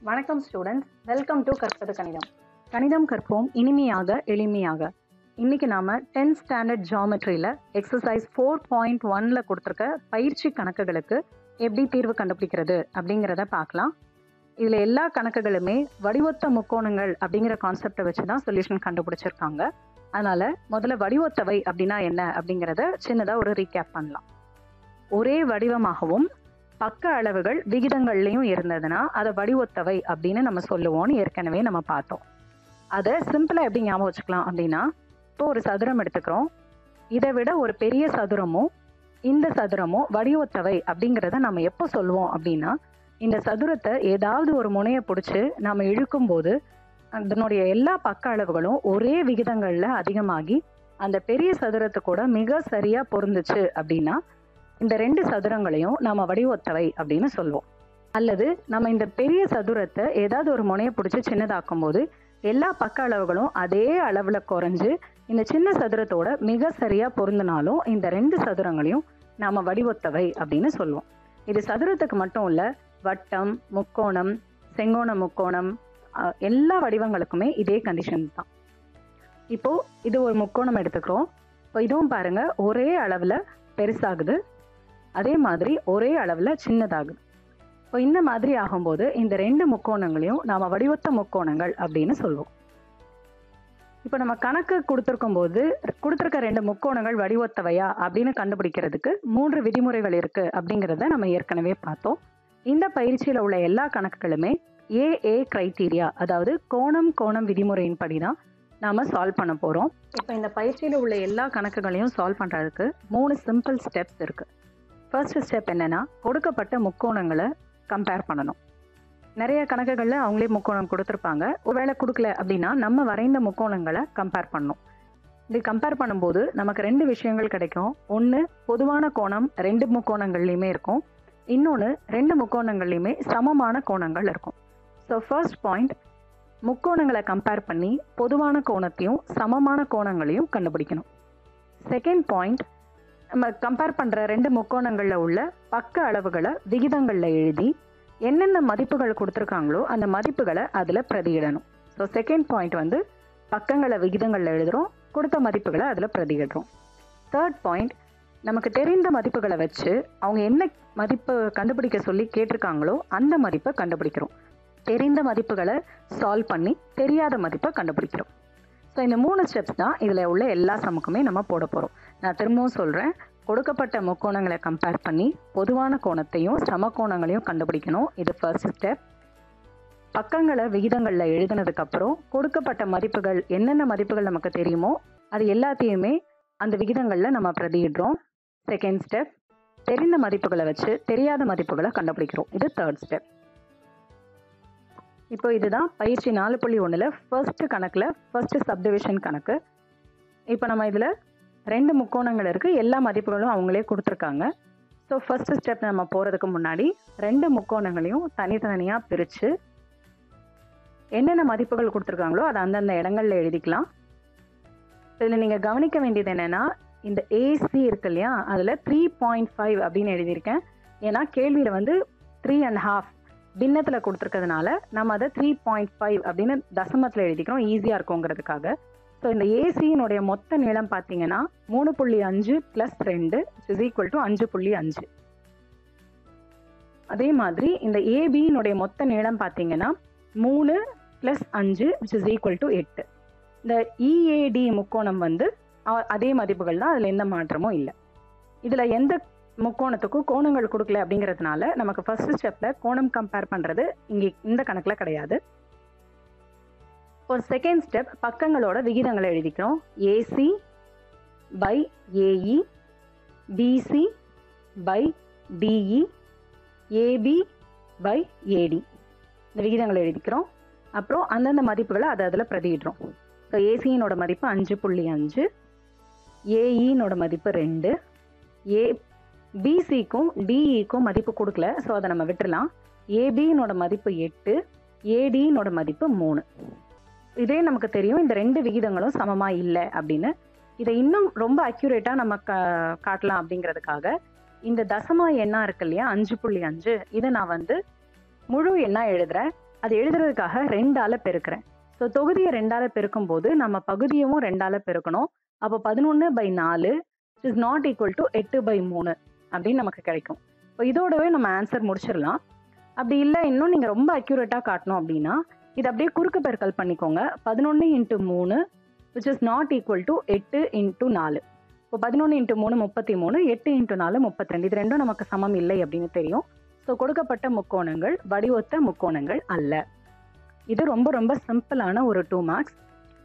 வணக்கம் students welcome to கற்பது கணிதம் கணிதம் கற்போம் இனிமையாக எளிமையாக இன்னைக்கு நாம 10th ஸ்டாண்டர்ட் ஜியாமெட்ரியில் எக்ஸசைஸ் ஃபோர் பாயிண்ட் ஒன்ல கொடுத்துருக்க பயிற்சி கணக்குகளுக்கு எப்படி தீர்வு கண்டுபிடிக்கிறது அப்படிங்கிறத பார்க்கலாம் இதில் எல்லா கணக்குகளுமே வடிவொத்த முக்கோணங்கள் அப்படிங்கிற கான்செப்டை வச்சு தான் சொல்யூஷன் கண்டுபிடிச்சிருக்காங்க அதனால முதல்ல வடிவொத்தவை அப்படின்னா என்ன அப்படிங்கிறத சின்னதாக ஒரு ரீகேப் பண்ணலாம் ஒரே வடிவமாகவும் பக்க அளவுகள் விகிதங்கள்லையும் இருந்ததுன்னா அதை வடிவொத்தவை அப்படின்னு நம்ம சொல்லுவோம்னு ஏற்கனவே நம்ம பார்த்தோம் அதை சிம்பிளாக எப்படி ஞாபகம் வச்சுக்கலாம் அப்படின்னா இப்போ ஒரு சதுரம் எடுத்துக்கிறோம் இதை விட ஒரு பெரிய சதுரமும் இந்த சதுரமும் வடிவொத்தவை அப்படிங்கிறத நம்ம எப்போ சொல்லுவோம் அப்படின்னா இந்த சதுரத்தை ஏதாவது ஒரு முனையை பிடிச்சி நம்ம இழுக்கும்போது அதனுடைய எல்லா பக்க அளவுகளும் ஒரே விகிதங்களில் அதிகமாகி அந்த பெரிய சதுரத்து கூட மிக சரியாக பொருந்துச்சு அப்படின்னா இந்த ரெண்டு சதுரங்களையும் நாம வடிவொத்தவை அப்படின்னு சொல்லுவோம் அல்லது நம்ம இந்த பெரிய சதுரத்தை ஏதாவது ஒரு முனையை பிடிச்சி சின்னதாக்கும் போது எல்லா பக்க அளவுகளும் அதே அளவுல குறைஞ்சு இந்த சின்ன சதுரத்தோட மிக சரியா பொருந்தினாலும் இந்த ரெண்டு சதுரங்களையும் நாம வடிவொத்தவை அப்படின்னு சொல்லுவோம் இது சதுரத்துக்கு மட்டும் இல்ல வட்டம் முக்கோணம் செங்கோண முக்கோணம் அஹ், எல்லா வடிவங்களுக்குமே இதே கண்டிஷன் தான் இப்போ இது ஒரு முக்கோணம் எடுத்துக்கிறோம் இப்போ இதுவும் பாருங்க ஒரே அளவுல பெருசாகுது அதே மாதிரி ஒரே அளவில் சின்னதாகுது இப்போ இந்த மாதிரி ஆகும்போது இந்த ரெண்டு முக்கோணங்களையும் நாம் வடிவத்த முக்கோணங்கள் அப்படின்னு சொல்லுவோம் இப்போ நம்ம கணக்கு கொடுத்துருக்கும் போது கொடுத்துருக்க ரெண்டு முக்கோணங்கள் வடிவத்தவையா அப்படின்னு கண்டுபிடிக்கிறதுக்கு மூன்று விதிமுறைகள் இருக்கு அப்படிங்கிறத நம்ம ஏற்கனவே பார்த்தோம் இந்த பயிற்சியில் உள்ள எல்லா கணக்குகளுமே ஏஏ கிரைட்டீரியா அதாவது கோணம் கோணம் விதிமுறையின்படி தான் நாம சால்வ் பண்ண போறோம் இப்போ இந்த பயிற்சியில் உள்ள எல்லா கணக்குகளையும் சால்வ் பண்றதுக்கு மூணு சிம்பிள் ஸ்டெப்ஸ் இருக்கு ஃபர்ஸ்ட் ஸ்டெப் என்னன்னா கொடுக்கப்பட்ட முக்கோணங்களை கம்பேர் பண்ணணும் நிறைய கணக்குகளில் அவங்களே முக்கோணம் கொடுத்துருப்பாங்க ஒருவேளை கொடுக்கல அப்படின்னா நம்ம வரைந்த முக்கோணங்களை கம்பேர் பண்ணணும் இப்படி கம்பேர் பண்ணும்போது நமக்கு ரெண்டு விஷயங்கள் கிடைக்கும் ஒன்று பொதுவான கோணம் ரெண்டு முக்கோணங்கள்லையுமே இருக்கும் இன்னொன்று ரெண்டு முக்கோணங்கள்லையுமே சமமான கோணங்கள் இருக்கும் ஸோ ஃபர்ஸ்ட் பாயிண்ட் முக்கோணங்களை கம்பேர் பண்ணி பொதுவான கோணத்தையும் சமமான கோணங்களையும் கண்டுபிடிக்கணும் செகண்ட் பாயிண்ட் நம்ம கம்பேர் பண்ணுற ரெண்டு முக்கோணங்களில் உள்ள பக்க அளவுகளை விகிதங்களில் எழுதி என்னென்ன மதிப்புகள் கொடுத்துருக்காங்களோ அந்த மதிப்புகளை அதில் பிரதியிடணும் ஸோ செகண்ட் பாயிண்ட் வந்து பக்கங்களை விகிதங்களில் எழுதுகிறோம் கொடுத்த மதிப்புகளை அதில் பிரதியிடுறோம் தேர்ட் பாயிண்ட் நமக்கு தெரிந்த மதிப்புகளை வச்சு அவங்க என்ன மதிப்பு கண்டுபிடிக்க சொல்லி கேட்டிருக்காங்களோ அந்த மதிப்பை கண்டுபிடிக்கிறோம் தெரிந்த மதிப்புகளை சால்வ் பண்ணி தெரியாத மதிப்பை கண்டுபிடிக்கிறோம் ஸோ இந்த மூணு ஸ்டெப்ஸ் தான் இதில் உள்ள எல்லா சமுக்குமே நம்ம போட போகிறோம் நான் திரும்பவும் சொல்கிறேன் கொடுக்கப்பட்ட முக்கோணங்களை கம்பேர் பண்ணி பொதுவான கோணத்தையும் சம கோணங்களையும் கண்டுபிடிக்கணும் இது ஃபர்ஸ்ட் ஸ்டெப் பக்கங்களை விகிதங்களில் எழுதினதுக்கப்புறம் கொடுக்கப்பட்ட மதிப்புகள் என்னென்ன மதிப்புகள் நமக்கு தெரியுமோ அது எல்லாத்தையுமே அந்த விகிதங்களில் நம்ம பிரதியிடுறோம் செகண்ட் ஸ்டெப் தெரிந்த மதிப்புகளை வச்சு தெரியாத மதிப்புகளை கண்டுபிடிக்கிறோம் இது தேர்ட் ஸ்டெப் இப்போ இதுதான் பயிற்சி நாலு புள்ளி ஒன்றில் ஃபர்ஸ்ட் கணக்கில் ஃபர்ஸ்ட் சப்டிவிஷன் கணக்கு இப்போ நம்ம இதில் ரெண்டு முக்கோணங்கள் இருக்குது எல்லா மதிப்புகளும் அவங்களே கொடுத்துருக்காங்க ஸோ ஃபர்ஸ்ட் ஸ்டெப் நம்ம போகிறதுக்கு முன்னாடி ரெண்டு முக்கோணங்களையும் தனித்தனியாக பிரித்து என்னென்ன மதிப்புகள் கொடுத்துருக்காங்களோ அதை அந்தந்த இடங்கள்ல எழுதிக்கலாம் இதில் நீங்கள் கவனிக்க வேண்டியது என்னென்னா இந்த ஏசி இருக்கு இல்லையா அதில் த்ரீ பாயிண்ட் ஃபைவ் அப்படின்னு எழுதியிருக்கேன் ஏன்னா கேள்வியில் வந்து த்ரீ அண்ட் ஹாஃப் பின்னத்தில் கொடுத்துருக்கிறதுனால நம்ம அதை த்ரீ பாயிண்ட் ஃபைவ் அப்படின்னு தசமத்தில் எழுதிக்கிறோம் ஈஸியாக இருக்குங்கிறதுக்காக ஸோ இந்த ஏசியினுடைய மொத்த நீளம் பார்த்தீங்கன்னா மூணு புள்ளி அஞ்சு ப்ளஸ் ரெண்டு இஸ் ஈக்குவல் டு அஞ்சு புள்ளி அஞ்சு அதே மாதிரி இந்த ஏபியினுடைய மொத்த நீளம் பார்த்தீங்கன்னா மூணு ப்ளஸ் அஞ்சு விச் இஸ் ஈக்குவல் டு எட்டு இந்த இஏடி முக்கோணம் வந்து அ- அதே மதிப்புகள் தான் அதில் எந்த மாற்றமும் இல்லை இதில் எந்த முக்கோணத்துக்கும் கோணங்கள் கொடுக்கல அப்படிங்கிறதுனால நமக்கு ஃபர்ஸ்ட் ஸ்டெப்பில் கோணம் கம்பேர் பண்ணுறது இங்கே இந்த கணக்கில் கிடையாது ஒரு செகண்ட் ஸ்டெப் பக்கங்களோட விகிதங்களை எழுதிக்கிறோம் AC by AE BC by DE AB by AD இந்த விகிதங்களை எழுதிக்கிறோம் அப்புறம் அந்தந்த மதிப்புகளை அதை அதில் பிரதியிடுறோம் ஸோ ஏசியினோட மதிப்பு அஞ்சு புள்ளி அஞ்சு ஏஇனோட மதிப்பு ரெண்டு ஏ பிசிக்கும் டிஇக்கும் மதிப்பு கொடுக்கல ஸோ அதை நம்ம விட்டுறலாம் ஏபியினோட மதிப்பு எட்டு ஏடியினோட மதிப்பு மூணு இதே நமக்கு தெரியும் இந்த ரெண்டு விகிதங்களும் சமமா இல்லை அப்படின்னு இதை இன்னும் ரொம்ப அக்யூரேட்டாக நம்ம கா காட்டலாம் அப்படிங்கிறதுக்காக இந்த தசமா எண்ணா இருக்கு இல்லையா அஞ்சு புள்ளி அஞ்சு இதை நான் வந்து முழு எண்ணா எழுதுறேன் அது எழுதுறதுக்காக ரெண்டால பெருக்கிறேன் ஸோ தொகுதியை ரெண்டால பெருக்கும் போது நம்ம பகுதியவும் ரெண்டால பெருக்கணும் அப்போ பதினொன்று பை நாலு இஸ் நாட் ஈக்குவல் டு எட்டு பை மூணு அப்படின்னு நமக்கு கிடைக்கும் இப்போ இதோடவே நம்ம ஆன்சர் முடிச்சிடலாம் அப்படி இல்லை இன்னும் நீங்கள் ரொம்ப அக்யூரேட்டாக காட்டணும் அப்படின்னா இது அப்படியே குறுக்கு பெருக்கல் பண்ணிக்கோங்க பதினொன்று இன்ட்டு மூணு which is not equal to எட்டு இன்ட்டு நாலு இப்போ பதினொன்று இன்ட்டு மூணு முப்பத்தி மூணு எட்டு இன்ட்டு நாலு முப்பத்தி ரெண்டு இது ரெண்டும் நமக்கு சமம் இல்லை அப்படின்னு தெரியும் ஸோ கொடுக்கப்பட்ட முக்கோணங்கள் வடிவொத்த முக்கோணங்கள் அல்ல இது ரொம்ப ரொம்ப சிம்பிளான ஒரு டூ மார்க்ஸ்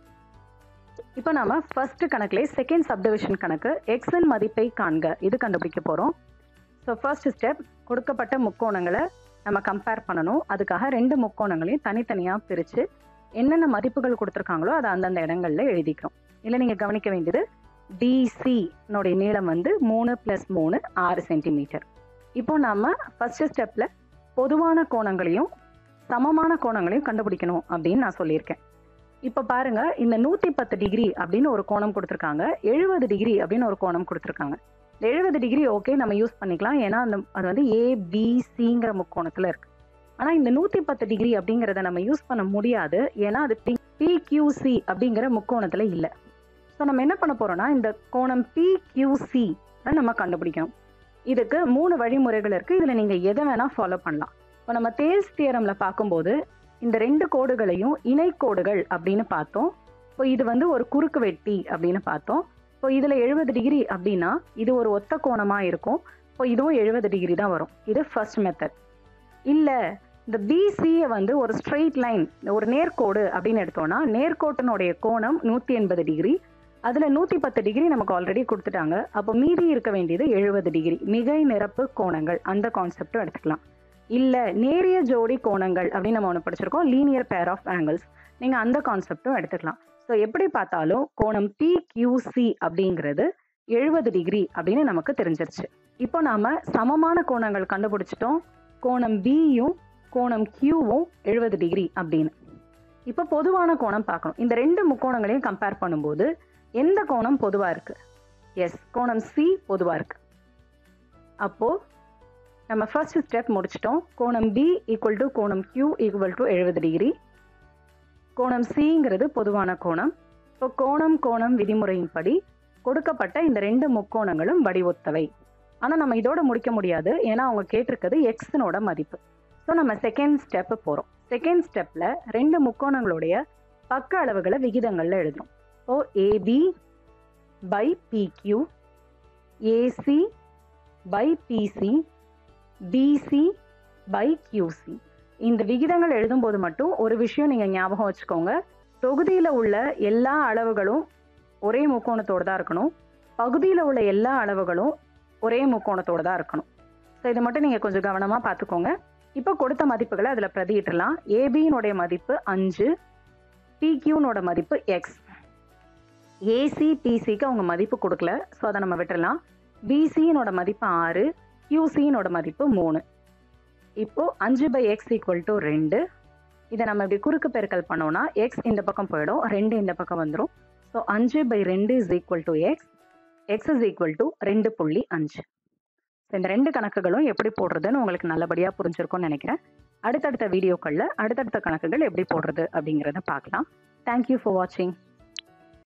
இப்போ நாம ஃபர்ஸ்ட் கணக்குல செகண்ட் சப்டிவிஷன் கணக்கு எக்ஸின் மதிப்பை காண்க இது கண்டுபிடிக்க போறோம் ஸோ ஃபர்ஸ்ட் ஸ்டெப் கொடுக்கப்பட்ட முக்கோணங்களை நம்ம கம்பேர் பண்ணணும் அதுக்காக ரெண்டு முக்கோணங்களையும் தனித்தனியாக பிரித்து என்னென்ன மதிப்புகள் கொடுத்துருக்காங்களோ அதை அந்தந்த இடங்கள்ல எழுதிக்கிறோம் இல்லை நீங்கள் கவனிக்க வேண்டியது டிசினுடைய நீளம் வந்து மூணு ப்ளஸ் மூணு ஆறு சென்டிமீட்டர் இப்போ நம்ம ஃபர்ஸ்ட் ஸ்டெப்பில் பொதுவான கோணங்களையும் சமமான கோணங்களையும் கண்டுபிடிக்கணும் அப்படின்னு நான் சொல்லியிருக்கேன் இப்போ பாருங்க இந்த நூற்றி பத்து டிகிரி அப்படின்னு ஒரு கோணம் கொடுத்துருக்காங்க எழுபது டிகிரி அப்படின்னு ஒரு கோணம் கொடுத்துருக்காங்க இந்த எழுபது டிகிரி ஓகே நம்ம யூஸ் பண்ணிக்கலாம் ஏன்னா அந்த அது வந்து ஏபிசிங்கிற முக்கோணத்தில் இருக்கு ஆனால் இந்த நூற்றி பத்து டிகிரி அப்படிங்கிறத நம்ம யூஸ் பண்ண முடியாது ஏன்னா அது பிக்யூசி அப்படிங்கிற முக்கோணத்தில் இல்லை ஸோ நம்ம என்ன பண்ண போறோம்னா இந்த கோணம் பிக்யூசி நம்ம கண்டுபிடிக்கணும் இதுக்கு மூணு வழிமுறைகள் இருக்கு இதுல நீங்க எதை வேணா ஃபாலோ பண்ணலாம் இப்போ நம்ம தேல்ஸ் தியரம்ல பார்க்கும்போது இந்த ரெண்டு கோடுகளையும் இணைக்கோடுகள் அப்படின்னு பார்த்தோம் இப்போ இது வந்து ஒரு குறுக்கு வெட்டி அப்படின்னு பார்த்தோம் இப்போ இதுல எழுபது டிகிரி அப்படின்னா இது ஒரு ஒத்த கோணமா இருக்கும் இப்போ இதுவும் எழுபது டிகிரி தான் வரும் இது ஃபர்ஸ்ட் மெத்தட் இல்ல இந்த பிசியை வந்து ஒரு ஸ்ட்ரெயிட் லைன் ஒரு நேர்கோடு அப்படின்னு எடுத்தோம்னா நேர்கோட்டினுடைய கோணம் நூத்தி எண்பது டிகிரி அதுல நூத்தி பத்து டிகிரி நமக்கு ஆல்ரெடி கொடுத்துட்டாங்க அப்போ மீதி இருக்க வேண்டியது எழுபது டிகிரி மிகை நிரப்பு கோணங்கள் அந்த கான்செப்டும் எடுத்துக்கலாம் இல்ல நேரிய ஜோடி கோணங்கள் அப்படின்னு நம்ம ஒன்று படிச்சிருக்கோம் லீனியர் பேர் ஆஃப் ஆங்கிள்ஸ் நீங்க அந்த கான்செப்டும் எடுத்துக்கலாம் ஸோ எப்படி பார்த்தாலும் கோணம் பி கியூசி அப்படிங்கிறது எழுபது டிகிரி அப்படின்னு நமக்கு தெரிஞ்சிருச்சு இப்போ நாம சமமான கோணங்கள் கண்டுபிடிச்சிட்டோம் கோணம் பியும் கோணம் கியூவும் எழுபது டிகிரி அப்படின்னு இப்போ பொதுவான கோணம் பார்க்கணும் இந்த ரெண்டு முக்கோணங்களையும் கம்பேர் பண்ணும்போது எந்த கோணம் பொதுவா இருக்கு எஸ் கோணம் சி பொதுவா இருக்கு அப்போ நம்ம ஃபர்ஸ்ட் ஸ்டெப் முடிச்சிட்டோம் கோணம் பி ஈக்குவல் டு கோணம் கியூ ஈக்குவல் டு எழுபது டிகிரி கோணம் சிங்கிறது பொதுவான கோணம் இப்போ கோணம் கோணம் விதிமுறையின்படி கொடுக்கப்பட்ட இந்த ரெண்டு முக்கோணங்களும் வடிவொத்தவை ஆனால் நம்ம இதோட முடிக்க முடியாது ஏன்னா அவங்க கேட்டிருக்கிறது எக்ஸினோட மதிப்பு ஸோ நம்ம செகண்ட் ஸ்டெப் போகிறோம் செகண்ட் ஸ்டெப்பில் ரெண்டு முக்கோணங்களுடைய பக்க அளவுகளை விகிதங்களில் எழுதுறோம் இப்போ AB by PQ AC by PC PC by QC இந்த விகிதங்கள் எழுதும்போது மட்டும் ஒரு விஷயம் நீங்கள் ஞாபகம் வச்சுக்கோங்க தொகுதியில் உள்ள எல்லா அளவுகளும் ஒரே முக்கோணத்தோடு தான் இருக்கணும் பகுதியில் உள்ள எல்லா அளவுகளும் ஒரே முக்கோணத்தோடு தான் இருக்கணும் ஸோ இதை மட்டும் நீங்கள் கொஞ்சம் கவனமாக பார்த்துக்கோங்க இப்போ கொடுத்த மதிப்புகளை அதில் பிரதியிட்டலாம் ஏபியினுடைய மதிப்பு அஞ்சு பிக்யூனோட மதிப்பு எக்ஸ் ஏசி பிசிக்கு அவங்க மதிப்பு கொடுக்கல ஸோ அதை நம்ம விட்டுறலாம் பிசியினோட மதிப்பு ஆறு கியூசியினோட மதிப்பு மூணு இப்போ அஞ்சு பை எக்ஸ் ஈக்குவல் டு ரெண்டு இதை நம்ம இப்படி குறுக்கு பெருக்கல் பண்ணோம்னா எக்ஸ் இந்த பக்கம் போயிடும் ரெண்டு இந்த பக்கம் வந்துடும் ஸோ அஞ்சு பை ரெண்டு is equal to X X is equal to ரெண்டு புள்ளி அஞ்சு ஸோ இந்த ரெண்டு கணக்குகளும் எப்படி போடுறதுன்னு உங்களுக்கு நல்லபடியாக புரிஞ்சிருக்கும்னு நினைக்கிறேன் அடுத்தடுத்த வீடியோக்களில் அடுத்தடுத்த கணக்குகள் எப்படி போடுறது அப்படிங்கிறத பார்க்கலாம் தேங்க்யூ ஃபார் வாட்சிங்